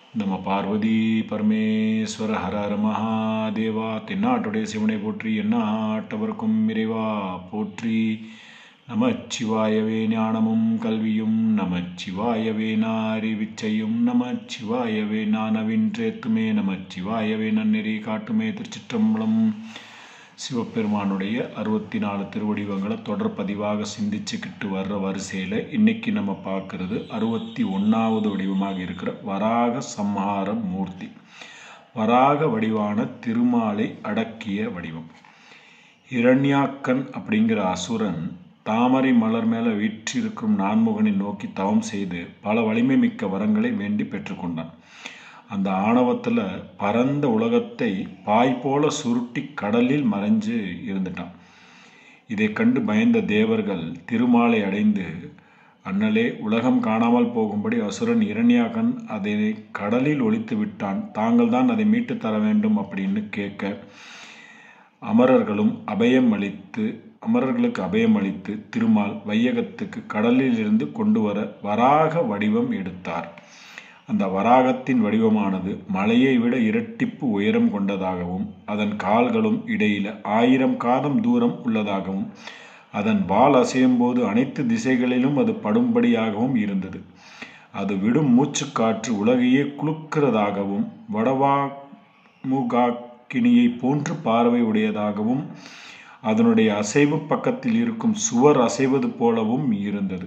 நம பார்வதி பரமேஸ்வர ஹர ஹர மகாதேவா தென்னாட்டுடைய சிவனை போற்றி எந்நாட்டவர்க்கும் இறைவா போற்றி நமச்சிவாயவே ஞானமும் கல்வியும் நமச்சிவாயவே நாரிவிச்சையும் நமச்சிவாயவே நானவின்றேத்துமே நமச்சிவாயவே நன்னெறி காட்டுமே திருச்சிற்றம்பலம் சிவபெருமானுடைய அறுபத்தி நாலு திருவடிவங்களை தொடர் பதிவாக சிந்திச்சுக்கிட்டு வர்ற வரிசையில் இன்னைக்கு நம்ம பார்க்கறது அறுபத்தி ஒன்றாவது வடிவமாக இருக்கிற வராக சம்ஹார மூர்த்தி வராக வடிவான திருமாலை அடக்கிய வடிவம் இரண்யாக்கன் அப்படிங்கிற அசுரன் தாமரை மலர் மேலே வீற்றிருக்கும் நான்முகனை நோக்கி தவம் செய்து பல வலிமை மிக்க வரங்களை வேண்டி பெற்றுக்கொண்டான் அந்த ஆணவத்தில் பரந்த உலகத்தை பாய் போல சுருட்டி கடலில் மறைஞ்சு இருந்துட்டான் இதை கண்டு பயந்த தேவர்கள் திருமாலை அடைந்து அண்ணலே உலகம் காணாமல் போகும்படி அசுரன் இரண்யாகன் அதை கடலில் ஒழித்து விட்டான் தாங்கள் தான் அதை மீட்டு தர வேண்டும் அப்படின்னு கேட்க அமரர்களும் அபயம் அளித்து அமரர்களுக்கு அபயம் அளித்து திருமால் வையகத்துக்கு கடலிலிருந்து கொண்டு வர வராக வடிவம் எடுத்தார் அந்த வராகத்தின் வடிவமானது மலையை விட இரட்டிப்பு உயரம் கொண்டதாகவும் அதன் கால்களும் இடையில ஆயிரம் காதம் தூரம் உள்ளதாகவும் அதன் வால் அசையும் போது அனைத்து திசைகளிலும் அது படும்படியாகவும் இருந்தது அது விடும் மூச்சுக்காற்று உலகையே குலுக்கிறதாகவும் வடவா முகாக்கினியை போன்று பார்வை உடையதாகவும் அதனுடைய அசைவு பக்கத்தில் இருக்கும் சுவர் அசைவது போலவும் இருந்தது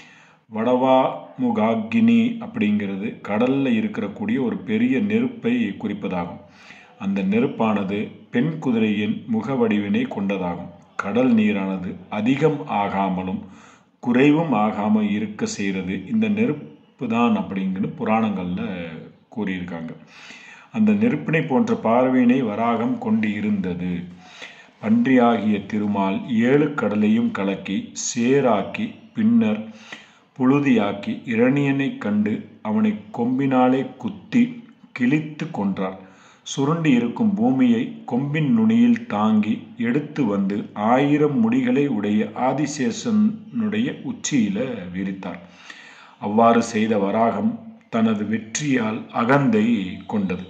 வடவா முகாக்கினி அப்படிங்கிறது கடலில் இருக்கக்கூடிய ஒரு பெரிய நெருப்பை குறிப்பதாகும் அந்த நெருப்பானது பெண் குதிரையின் முக வடிவினை கொண்டதாகும் கடல் நீரானது அதிகம் ஆகாமலும் குறைவும் ஆகாமல் இருக்க செய்கிறது இந்த நெருப்பு தான் அப்படிங்கிற புராணங்களில் கூறியிருக்காங்க அந்த நெருப்பினை போன்ற பார்வையினை வராகம் கொண்டு இருந்தது பன்றியாகிய திருமால் ஏழு கடலையும் கலக்கி சேராக்கி பின்னர் புழுதியாக்கி இரணியனை கண்டு அவனை கொம்பினாலே குத்தி கிழித்து கொன்றார் சுருண்டி இருக்கும் பூமியை கொம்பின் நுனியில் தாங்கி எடுத்து வந்து ஆயிரம் முடிகளை உடைய ஆதிசேஷனுடைய உச்சியில விரித்தார் அவ்வாறு செய்த வராகம் தனது வெற்றியால் அகந்தை கொண்டது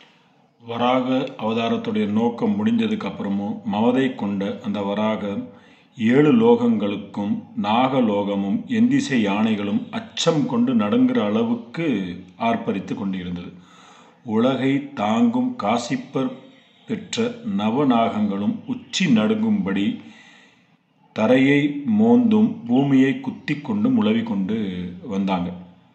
வராக அவதாரத்துடைய நோக்கம் முடிஞ்சதுக்கு அப்புறமும் மமதை கொண்ட அந்த வராகம் ஏழு லோகங்களுக்கும் நாகலோகமும் எந்திசை யானைகளும் அச்சம் கொண்டு நடுங்கிற அளவுக்கு ஆர்ப்பரித்து கொண்டிருந்தது உலகை தாங்கும் காசிப்பர் பெற்ற நவநாகங்களும் உச்சி நடுங்கும்படி தரையை மோந்தும் பூமியை குத்தி கொண்டு முழவி கொண்டு வந்தாங்க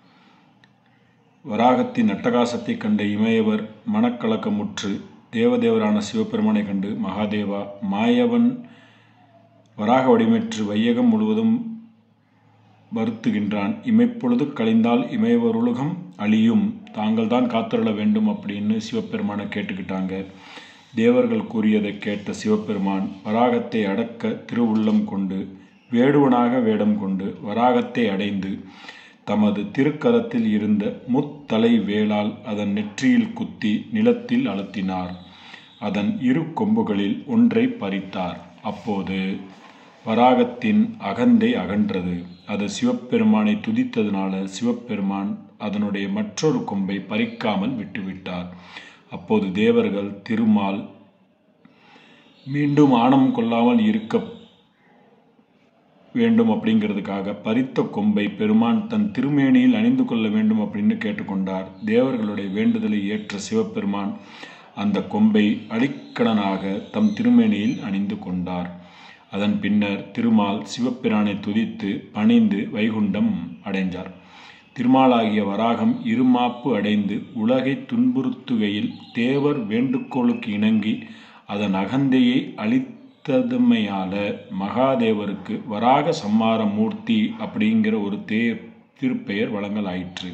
வராகத்தின் அட்டகாசத்தை கண்ட இமயவர் மனக்கலக்கமுற்று தேவதேவரான சிவபெருமானை கண்டு மகாதேவா மாயவன் வராக வடிவமற்று வையகம் முழுவதும் வருத்துகின்றான் இமைப்பொழுது கழிந்தால் இமயவருலகம் அழியும் தாங்கள் தான் காத்துள்ள வேண்டும் அப்படின்னு சிவபெருமானை கேட்டுக்கிட்டாங்க தேவர்கள் கூறியதை கேட்ட சிவபெருமான் வராகத்தை அடக்க திருவுள்ளம் கொண்டு வேடுவனாக வேடம் கொண்டு வராகத்தை அடைந்து தமது திருக்கரத்தில் இருந்த முத்தலை வேளால் அதன் நெற்றியில் குத்தி நிலத்தில் அழுத்தினார் அதன் இரு கொம்புகளில் ஒன்றை பறித்தார் அப்போது வராகத்தின் அகந்தை அகன்றது அது சிவபெருமானை துதித்ததுனால சிவபெருமான் அதனுடைய மற்றொரு கொம்பை பறிக்காமல் விட்டுவிட்டார் அப்போது தேவர்கள் திருமால் மீண்டும் ஆணம் கொள்ளாமல் இருக்க வேண்டும் அப்படிங்கிறதுக்காக பறித்த கொம்பை பெருமான் தன் திருமேனியில் அணிந்து கொள்ள வேண்டும் அப்படின்னு கேட்டுக்கொண்டார் தேவர்களுடைய வேண்டுதலை ஏற்ற சிவபெருமான் அந்த கொம்பை அடிக்கடனாக தம் திருமேனியில் அணிந்து கொண்டார் அதன் பின்னர் திருமால் சிவபிரானை துதித்து பணிந்து வைகுண்டம் அடைந்தார் திருமாலாகிய வராகம் இருமாப்பு அடைந்து உலகை துன்புறுத்துகையில் தேவர் வேண்டுகோளுக்கு இணங்கி அதன் அகந்தையை அளித்ததுமையால மகாதேவருக்கு வராக சம்மார மூர்த்தி அப்படிங்கிற ஒரு தே திருப்பெயர் வழங்கலாயிற்று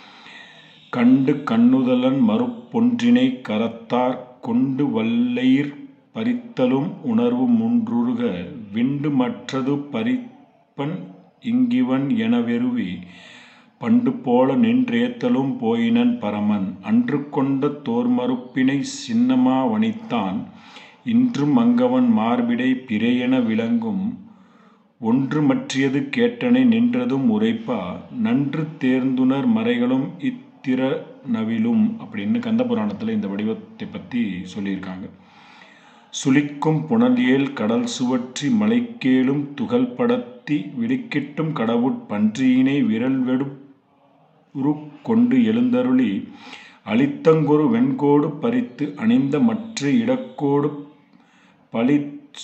கண்டு கண்ணுதலன் மறுப்பொன்றினை கரத்தார் கொண்டு வல்லையிர் பறித்தலும் உணர்வு முன்றுருக விண்டு மற்றது பறிப்பன் இங்கிவன் என வெறுவி பண்டு போல நின்றேத்தலும் போயினன் பரமன் அன்று கொண்ட தோர்மறுப்பினை சின்னமா வனித்தான் இன்றும் அங்கவன் மார்பிடை பிறையென விளங்கும் ஒன்று மற்றியது கேட்டனை நின்றதும் உரைப்பா நன்று தேர்ந்துணர் மறைகளும் இத் திறனவிலும் அப்படின்னு கந்த புராணத்தில் இந்த வடிவத்தை பற்றி சொல்லியிருக்காங்க சுளிக்கும் புனலியேல் கடல் சுவற்றி மலைக்கேளும் துகள் படத்தி விடுக்கிட்டும் கடவுட் பன்றியினை விரல் வெடு கொண்டு எழுந்தருளி அளித்தங்கொரு வெண்கோடு பறித்து அணிந்த மற்ற இடக்கோடு பழி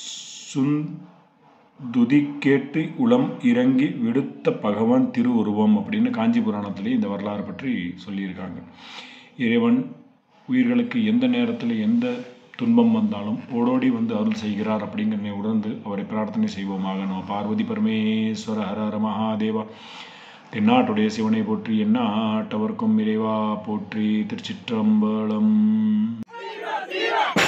துதி கேட்டு உளம் இறங்கி விடுத்த பகவான் திருவுருவம் அப்படின்னு காஞ்சி புராணத்திலே இந்த வரலாறு பற்றி சொல்லியிருக்காங்க இறைவன் உயிர்களுக்கு எந்த நேரத்தில் எந்த துன்பம் வந்தாலும் ஓடோடி வந்து அருள் செய்கிறார் அப்படிங்கிறதை உணர்ந்து அவரை பிரார்த்தனை செய்வோமாக நம்ம பார்வதி பரமேஸ்வர ஹர ஹர மகாதேவா தென்னாட்டுடைய சிவனை போற்றி எந்நாட்டவர்க்கும் இறைவா போற்றி திருச்சிற்றம்பலம்